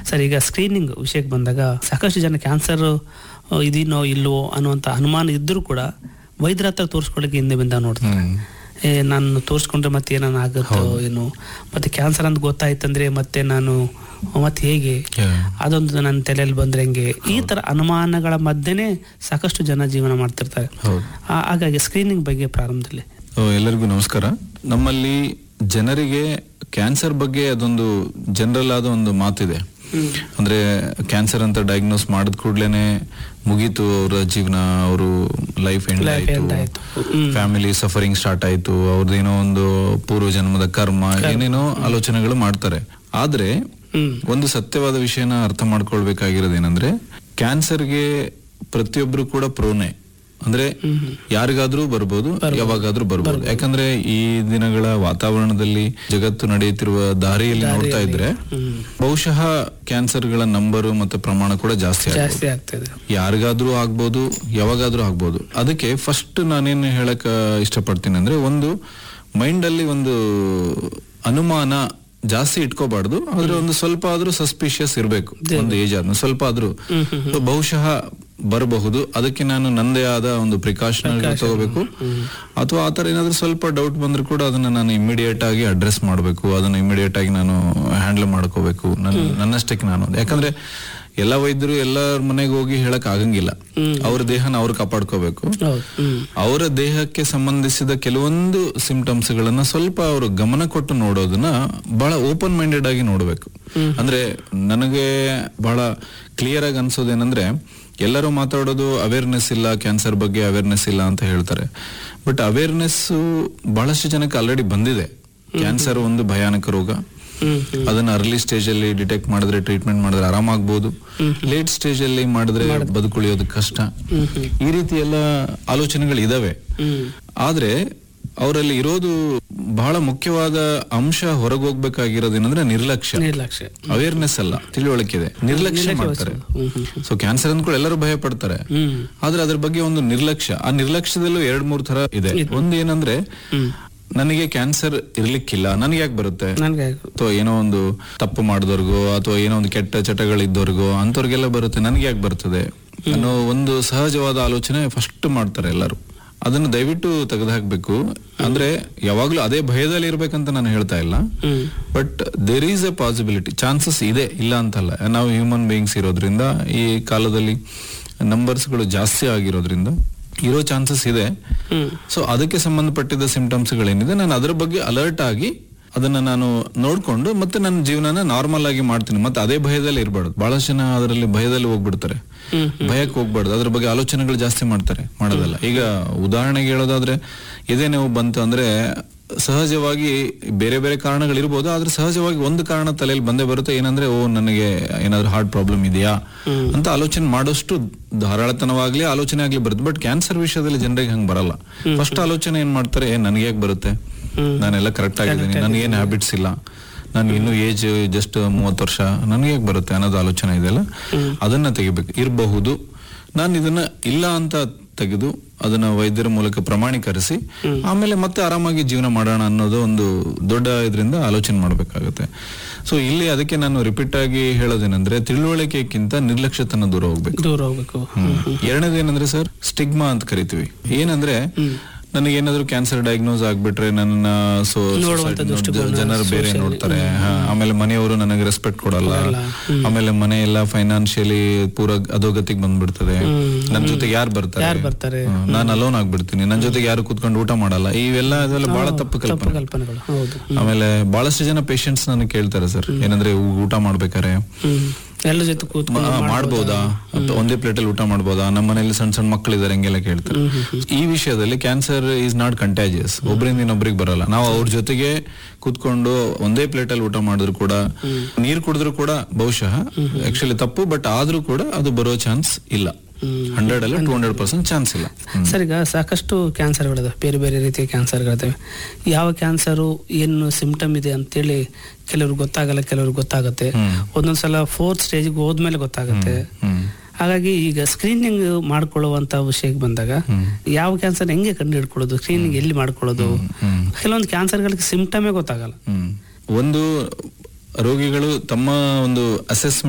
Sir ಈಗ screening ವಿಷಯಕ್ಕೆ ಬಂದಾಗ ಸಾಕಷ್ಟು ಜನ ಕ್ಯಾನ್ಸರ್ ಇದೀನೋ ಇಲ್ವೋ ಅನ್ನುವಂಥ ಅನುಮಾನ ಇದ್ದರೂ ಕೂಡ ವೈದ್ಯರ ಹತ್ರ ತೋರಿಸ್ಕೊಳ್ಳಿಕ್ಕೆ ಹಿಂದೆ ಬಿಂದ ನೋಡ್ತಾರೆ ಹ್ಮ್. ಏ ನಾನು ತೋರಿಸ್ಕೊಂಡ್ರೆ ಮತ್ತೆ ಏನಾನ ಆಗುತ್ತೋ ಏನು ಮತ್ತೆ ಕ್ಯಾನ್ಸರ್ ಅಂತ ಗೊತ್ತಾಯ್ತಂದ್ರೆ ಮತ್ತೆ ನಾನು ಮತ್ತೆ ಹೇಗೆ Yeah. ಅದೊಂದು ನನ್ನ ತಲೆಯಲ್ಲಿ ಬಂದ್ರೆ ಹೆಂಗೆ ಈ ತರ ಅನುಮಾನಗಳ ಮಧ್ಯೆನೇ ಸಾಕಷ್ಟು ಜನ ಜೀವನ ಮಾಡ್ತಿರ್ತಾರೆ ಹೌದು ಆ- ಹಾಗಾಗಿ ಸ್ಕ್ರೀನಿಂಗ್ ಬಗ್ಗೆ ಪ್ರಾರಂಭದಲ್ಲಿ ಓ, ಎಲ್ಲರಿಗೂ ನಮಸ್ಕಾರ ನಮ್ಮಲ್ಲಿ ಜನರಿಗೆ ಕ್ಯಾನ್ಸರ್ ಬಗ್ಗೆ ಅದೊಂದು ಜನರಲ್ ಆದ ಒಂದು ಮಾತಿದೆ ಅಂದ್ರೆ ಕ್ಯಾನ್ಸರ್ ಅಂತ ಡಯಾಗ್ನೋಸ್ ಮಾಡಿದ ಕೂಡ್ಲೇನೆ ಮುಗೀತು ಅವರ ಜೀವನ ಅವರು ಲೈಫ್ ಎಂಡ್ Life end ಆಯ್ತು ಆಯ್ತು. ಹ್ಮ್. ಫ್ಯಾಮಿಲಿ ಸಫರಿಂಗ್ ಸ್ಟಾರ್ಟ್ ಆಯ್ತು ಅವ್ರದ್ದೇನೋ ಒಂದು ಪೂರ್ವ ಜನ್ಮದ ಕರ್ಮ ಏನೇನೋ ಆಲೋಚನೆಗಳು ಮಾಡ್ತಾರೆ ಆದ್ರೆ ಹ್ಮ್ ಒಂದು ಸತ್ಯವಾದ ವಿಷಯನ ಅರ್ಥ ಮಾಡ್ಕೊಳ್ಬೇಕಾಗಿರೋದೇನಂದ್ರೆ ಕ್ಯಾನ್ಸರ್ಗೆ ಪ್ರತಿಯೊಬ್ರು ಕೂಡ ಪ್ರೋನೆ ಅಂದ್ರೆ ಯಾರಿಗಾದ್ರೂ ಬರ್ಬೋದು ಯಾವಾಗಾದ್ರೂ ಬರ್ಬೋದು ಯಾಕಂದ್ರೆ ಈ ದಿನಗಳ ವಾತಾವರಣದಲ್ಲಿ ಜಗತ್ತು ನಡೆಯುತ್ತಿರುವ ದಾರಿಯಲ್ಲಿ ನೋಡ್ತಾ ಇದ್ರೆ ಹ್ಮ್ ಬಹುಶಃ ಕ್ಯಾನ್ಸರ್ಗಳ ನಂಬರು ಮತ್ತೆ ಪ್ರಮಾಣ ಕೂಡ ಜಾಸ್ತಿ ಆಗ್ಬೋದು ಜಾಸ್ತಿ ಆಗ್ತದೆ ಯಾರಿಗಾದ್ರೂ ಆಗ್ಬೋದು ಯಾವಾಗಾದ್ರೂ ಆಗ್ಬೋದು ಅದಕ್ಕೆ ಫಸ್ಟ್ ನಾನೇನು ಹೇಳಕ್ ಇಷ್ಟಪಡ್ತೀನಿ ಅಂದ್ರೆ ಒಂದು ಮೈಂಡ್ ಅಲ್ಲಿ ಒಂದು ಅನುಮಾನ ಜಾಸ್ತಿ ಇಟ್ಕೋಬಾರ್ದು ಆದ್ರೆ ಒಂದು ಸ್ವಲ್ಪ ಆದ್ರೂ ಸಸ್ಪಿಷಿಯಸ್ ಇರಬೇಕು ಒಂದು ಏಜ್ ಆದ್ಮೇಲೆ ಸ್ವಲ್ಪ ಆದ್ರೂ So, ಬಹುಶಃ ಬರಬಹುದು ಅದಕ್ಕೆ ನಾನು ನಂದೇ ಆದ ಒಂದು ಪ್ರಿಕಾಷನ್ ತಗೋಬೇಕು ಅಥವಾ ಆತರ ಏನಾದ್ರೂ ಸ್ವಲ್ಪ ಡೌಟ್ ಬಂದ್ರು ಕೂಡ ಅದನ್ನ ನಾನು ಇಮಿಡಿಯೇಟ್ ಆಗಿ ಅಡ್ರೆಸ್ ಮಾಡಬೇಕು ಅದನ್ನ ಇಮಿಡಿಯೇಟ್ ಆಗಿ ನಾನು ಹ್ಯಾಂಡಲ್ ಮಾಡ್ಕೋಬೇಕು ನನ್ನ ನನ್ನಷ್ಟಕ್ಕೆ ನಾನು ಯಾಕಂದ್ರೆ ಎಲ್ಲ ವೈದ್ಯರು ಎಲ್ಲರ ಮನೆಗೆ ಹೋಗಿ ಹೇಳಕ್ ಆಗಂಗಿಲ್ಲ ಅವ್ರ ದೇಹನ ಅವ್ರು ಕಾಪಾಡ್ಕೋಬೇಕು ಹೌದು ಹ್ಮ್ ಅವರ ದೇಹಕ್ಕೆ ಸಂಬಂಧಿಸಿದ ಕೆಲವೊಂದು ಸಿಂಪ್ಟಮ್ಸ್ ಗಳನ್ನ ಸ್ವಲ್ಪ ಅವರು ಗಮನ ಕೊಟ್ಟು ನೋಡೋದನ್ನ ಬಹಳ ಓಪನ್ ಮೈಂಡೆಡ್ ಆಗಿ ನೋಡ್ಬೇಕು ಅಂದ್ರೆ ನನಗೆ ಬಹಳ ಕ್ಲಿಯರ್ ಆಗಿ ಅನ್ಸೋದೇನಂದ್ರೆ ಎಲ್ಲರೂ ಮಾತಾಡೋದು ಅವೇರ್ನೆಸ್ ಇಲ್ಲ ಕ್ಯಾನ್ಸರ್ ಬಗ್ಗೆ ಅವೇರ್ನೆಸ್ ಇಲ್ಲ ಅಂತ ಹೇಳ್ತಾರೆ ಬಟ್ ಅವೇರ್ನೆಸ್ ಬಹಳಷ್ಟು ಜನಕ್ಕೆ ಆಲ್ರೆಡಿ ಬಂದಿದೆ ಕ್ಯಾನ್ಸರ್ ಒಂದು ಭಯಾನಕ ರೋಗ ಹ್ಮ್ ಅದನ್ನ ಅರ್ಲಿ ಸ್ಟೇಜ್ ಅಲ್ಲಿ ಡಿಟೆಕ್ಟ್ ಮಾಡಿದ್ರೆ ಟ್ರೀಟ್ಮೆಂಟ್ ಮಾಡಿದ್ರೆ ಆರಾಮಾಗ್ಬೋದು ಲೇಟ್ ಸ್ಟೇಜ್ ಅಲ್ಲಿ ಮಾಡಿದ್ರೆ ಬದುಕುಳಿಯೋದು ಕಷ್ಟ ಈ ರೀತಿ ಎಲ್ಲ ಆಲೋಚನೆಗಳು ಇದಾವೆ ಹ್ಮ್ ಆದ್ರೆ ಅವರಲ್ಲಿ ಇರೋದು ಬಹಳ ಮುಖ್ಯವಾದ ಅಂಶ ಹೊರಗೋಗ್ಬೇಕಾಗಿರೋದೇನಂದ್ರೆ ನಿರ್ಲಕ್ಷ್ಯ ನಿರ್ಲಕ್ಷ್ಯ ಅವೇರ್ನೆಸ್ ಅಲ್ಲ ತಿಳುವಳಿಕೆ ಇದೆ ನಿರ್ಲಕ್ಷ್ಯ ಮಾಡ್ತಾರೆ ಹ್ಮ್ ಹ್ಮ್ ಸೊ ಕ್ಯಾನ್ಸರ್ ಅಂದ್ಕೊಂಡು ಎಲ್ಲರೂ ಭಯ ಪಡ್ತಾರೆ ಹ್ಮ್ ಆದ್ರೆ ಅದ್ರ ಬಗ್ಗೆ ಒಂದು ನಿರ್ಲಕ್ಷ್ಯ ಆ ನಿರ್ಲಕ್ಷ್ಯದಲ್ಲೂ ಎರಡ್ ಮೂರ್ ತರ ಇದೆ ಒಂದ್ ಏನಂದ್ರೆ ನನಗೆ ಕ್ಯಾನ್ಸರ್ ಇರ್ಲಿಕ್ಕಿಲ್ಲ ನನಗೆ ಯಾಕೆ ಬರುತ್ತೆ ನನ್ಗೆ ಅಥವಾ ಏನೋ ಒಂದು ತಪ್ಪು ಮಾಡಿದವ್ರಿಗೋ ಅಥವಾ ಏನೋ ಒಂದು ಕೆಟ್ಟ ಚಟಗಳಿದ್ದವ್ರಿಗೋ ಅಂತವ್ರಿಗೆಲ್ಲ ಬರುತ್ತೆ ನನಗೆ ಯಾಕೆ ಬರ್ತದೆ ಅನ್ನೋ ಒಂದು ಸಹಜವಾದ ಆಲೋಚನೆ ಫಸ್ಟ್ ಮಾಡ್ತಾರೆ ಎಲ್ಲರೂ ಅದನ್ನು ದಯವಿಟ್ಟು ತೆಗೆದುಹಾಕ್ಬೇಕು ಅಂದ್ರೆ ಯಾವಾಗ್ಲೂ ಅದೇ ಭಯದಲ್ಲಿ ಇರ್ಬೇಕಂತ ನಾನು ಹೇಳ್ತಾ ಇಲ್ಲ ಹ್ಮ್ but there is a possibility chances ಇದೆ ಇಲ್ಲ ಅಂತಲ್ಲ ನಾವು ಹ್ಯೂಮನ್ ಬೀಯಿಂಗ್ಸ್ ಇರೋದ್ರಿಂದ ಈ ಕಾಲದಲ್ಲಿ ನಂಬರ್ಸ್ಗಳು ಜಾಸ್ತಿ ಆಗಿರೋದ್ರಿಂದ ಇರೋ ಚಾನ್ಸಸ್ ಇದೆ ಹ್ಮ್ ಸೊ ಅದಕ್ಕೆ ಸಂಬಂಧಪಟ್ಟಿದ್ದ ಸಿಂಪ್ಟಮ್ಸ್ ಗಳೇನಿದೆ ನಾನು ಅದ್ರ ಬಗ್ಗೆ ಅಲರ್ಟ್ ಆಗಿ ಅದನ್ನ ನಾನು ನೋಡ್ಕೊಂಡು ಮತ್ತೆ ನನ್ನ ಜೀವನನ ನಾರ್ಮಲ್ ಆಗಿ ಮಾಡ್ತೀನಿ ಮತ್ತೆ ಅದೇ ಭಯದಲ್ಲಿ ಇರಬಾರ್ದು ಬಹಳಷ್ಟು ಜನ ಅದರಲ್ಲಿ ಭಯದಲ್ಲಿ ಹೋಗ್ಬಿಡ್ತಾರೆ ಭಯಕ್ಕೆ ಹೋಗ್ಬಾರ್ದು ಅದ್ರ ಬಗ್ಗೆ ಆಲೋಚನೆಗಳು ಜಾಸ್ತಿ ಮಾಡ್ತಾರೆ ಮಾಡೋದಲ್ಲ ಈಗ ಉದಾಹರಣೆಗೆ ಹೇಳೋದಾದ್ರೆ ಇದೇ ನೋವು ಬಂತು ಅಂದ್ರೆ ಸಹಜವಾಗಿ ಬೇರೆ ಬೇರೆ ಕಾರಣಗಳಿರ್ಬೋದು ಆದ್ರೆ ಸಹಜವಾಗಿ ಒಂದು ಕಾರಣ ತಲೆಯಲ್ಲಿ ಬಂದೇ ಬರುತ್ತೆ ಏನಂದ್ರೆ ಓ ನನಗೆ ಏನಾದ್ರೂ ಹಾರ್ಟ್ ಪ್ರಾಬ್ಲಮ್ ಇದೆಯಾ ಅಂತ ಆಲೋಚನೆ ಮಾಡೋಷ್ಟು ಧಾರಾಳತನವಾಗ್ಲಿ ಆಲೋಚನೆ ಆಗ್ಲಿ ಬರುತ್ತೆ ಬಟ್ ಕ್ಯಾನ್ಸರ್ ವಿಷಯದಲ್ಲಿ ಜನರಿಗೆ ಹಂಗ್ ಬರಲ್ಲ ಫಸ್ಟ್ ಆಲೋಚನೆ ಏನ್ ಮಾಡ್ತಾರೆ ಏ ನನಗೆ ಯಾಕೆ ಬರುತ್ತೆ ನಾನೆಲ್ಲ ಕರೆಕ್ಟ್ ಆಗಿದ್ದೀನಿ ನನಗೇನು ಹ್ಯಾಬಿಟ್ಸ್ ಇಲ್ಲ ನನ್ಗೆ ಇನ್ನೂ ಏಜ್ ಜಸ್ಟ್ ಮೂವತ್ತು ವರ್ಷ ನನಗೆ ಯಾಕೆ ಬರುತ್ತೆ ಅನ್ನೋದು ಆಲೋಚನೆ ಇದೆಯಲ್ಲ ಅದನ್ನ ತೆಗಿಬೇಕು ಇರಬಹುದು ನಾನು ಇದನ್ನ ಇಲ್ಲ ಅಂತ ತೆಗೆದು ಅದನ್ನ ವೈದ್ಯರ ಮೂಲಕ ಪ್ರಮಾಣೀಕರಿಸಿ ಆಮೇಲೆ ಮತ್ತೆ ಆರಾಮಾಗಿ ಜೀವನ ಮಾಡೋಣ ಅನ್ನೋದು ಒಂದು ದೊಡ್ಡ ಇದರಿಂದ ಆಲೋಚನೆ ಮಾಡ್ಬೇಕಾಗುತ್ತೆ ಸೊ ಇಲ್ಲಿ ಅದಕ್ಕೆ ನಾನು ರಿಪೀಟ್ ಆಗಿ ಹೇಳೋದೇನಂದ್ರೆ ತಿಳುವಳಿಕೆಗಿಂತ ನಿರ್ಲಕ್ಷ್ಯತನ ದೂರ ಹೋಗ್ಬೇಕು ದೂರ ಹೋಗ್ಬೇಕು ಎರಡನೇದು ಏನಂದ್ರೆ ಸರ್ ಸ್ಟಿಗ್ಮಾ ಅಂತ ಕರಿತೀವಿ ಏನಂದ್ರೆ ನನಗೆ ಏನಾದ್ರು ಕ್ಯಾನ್ಸರ್ ಡಯಾಗ್ನೋಸ್ ಆಗ್ಬಿಟ್ರೆ ನನ್ನ ಸೊ ಜನರು ಬೇರೆ ನೋಡ್ತಾರೆ ಹಾ, ಆಮೇಲೆ ಮನೆಯವರು ನನಗೆ ರೆಸ್ಪೆಕ್ಟ್ ಕೊಡಲ್ಲ ಆಮೇಲೆ ಮನೆ ಎಲ್ಲ ಫೈನಾನ್ಷಿಯಲಿ ಪೂರ ಅಧೋಗತಿಗೆ ಬಂದ್ಬಿಡ್ತದೆ ನನ್ ಜೊತೆಗೆ ಯಾರು ಬರ್ತಾರೆ ಯಾರು ಬರ್ತಾರೆ ಹ್ಮ್, ನಾನು ಅಲೋನ್ ಆಗ್ಬಿಡ್ತೀನಿ ನನ್ನ ಜೊತೆಗೆ ಯಾರು ಕುತ್ಕೊಂಡು ಊಟ ಮಾಡಲ್ಲ ಇವೆಲ್ಲ ಅದೆಲ್ಲ ಬಹಳ ತಪ್ಪು ಕಲ್ಪನೆ ಕಲ್ಪನೆಗಳು ಹೌದು ಆಮೇಲೆ ಬಹಳಷ್ಟು ಜನ ಪೇಷಂಟ್ಸ್ ನನಗೆ ಕೇಳ್ತಾರೆ ಸರ್ ಏನಂದ್ರೆ ಊ- ಊಟ ಮಾಡ್ಬೇಕಾರೆ ಹ್ಮ್ ಎಲ್ಲ ಜೊತೆ ಕೂತ್ಕೊಂಡು ಮಾ- ಮಾಡ್ಬೋದಾ ಅಥವಾ ಒಂದೇ ಪ್ಲೇಟ್ ಅಲ್ಲಿ ಊಟ ಮಾಡ್ಬೋದಾ ನಮ್ಮ ಮನೇಲಿ ಸಣ್ಣ ಸಣ್ಣ ಮಕ್ಕಳಿದ್ದಾರೆ ಹಂಗೆಲ್ಲ ಕೇಳ್ತಾರೆ ಈ ವಿಷಯದಲ್ಲಿ ಕ್ಯಾನ್ಸರ್ ಈಸ್ ನಾಟ್ ಕಂಟ್ಯಾಜಿಯಸ್ ಒಬ್ಬರಿಂದ ಇನ್ನೊಬ್ರಿಗೆ ಬರಲ್ಲ ನಾವು ಅವ್ರ ಜೊತೆಗೆ ಕೂತ್ಕೊಂಡು ಒಂದೇ ಪ್ಲೇಟ್ ಅಲ್ಲಿ ಊಟ ಮಾಡಿದ್ರು ಕೂಡ ನೀರ್ ಕುಡಿದ್ರು ಕೂಡ ಬಹುಶಃ ಆಕ್ಚುಲಿ ತಪ್ಪು ಬಟ್ ಆದ್ರೂ ಕೂಡ ಅದು ಬರೋ ಚಾನ್ಸ್ ಇಲ್ಲ ಹಂಡ್ರೆಡ್ ಅಲ್ಲ ಟೂ ಹಂಡ್ರೆಡ್ ಪರ್ಸೆಂಟ್ ಚಾನ್ಸ್ ಇಲ್ಲ ಸರ್ ಈಗ ಸಾಕಷ್ಟು ಕ್ಯಾನ್ಸರ್ಗಳಿದಾವೆ ಬೇರೆ ಬೇರೆ ರೀತಿಯ ಕ್ಯಾನ್ಸರ್ಗಳಿದಾವೆ ಯಾವ ಕ್ಯಾನ್ಸರು ಏನು ಸಿಂಪ್ಟಮ್ ಇದೆ ಅಂತೇಳಿ ಕೆಲವ್ರಿಗೆ ಗೊತ್ತಾಗಲ್ಲ ಕೆಲವ್ರಿಗೆ ಗೊತ್ತಾಗುತ್ತೆ ಒಂದೊಂದ್ಸಲ ಫೋರ್ತ್ ಸ್ಟೇಜ್ಗೆ ಹೋದ್ಮೇಲೆ ಗೊತ್ತಾಗುತ್ತೆ ಹ್ಮ್ ಹಾಗಾಗಿ ಈಗ ಸ್ಕ್ರೀನಿಂಗ್ ಮಾಡ್ಕೊಳ್ಳುವಂತ ವಿಷಯಕ್ಕೆ ಬಂದಾಗ ಯಾವ ಕ್ಯಾನ್ಸರ್ ಹೆಂಗೆ ಕಂಡು ಹಿಡ್ಕೊಳ್ಳೋದು ಸ್ಕ್ರೀನಿಂಗ್ ಎಲ್ಲಿ ಮಾಡ್ಕೊಳ್ಳೋದು ಹ್ಮ್ ಕೆಲವೊಂದು ಕ್ಯಾನ್ಸರ್ಗಳಿಗೆ ಸಿಂಪ್ಟಮೇ ಗೊತ್ತಾಗಲ್ಲ ಹ್ಮ್ ಒಂದು ರೋಗಿಗಳು ತಮ್ಮ ಒಂದು ಅಸೆಸ್ಮೆಂಟ್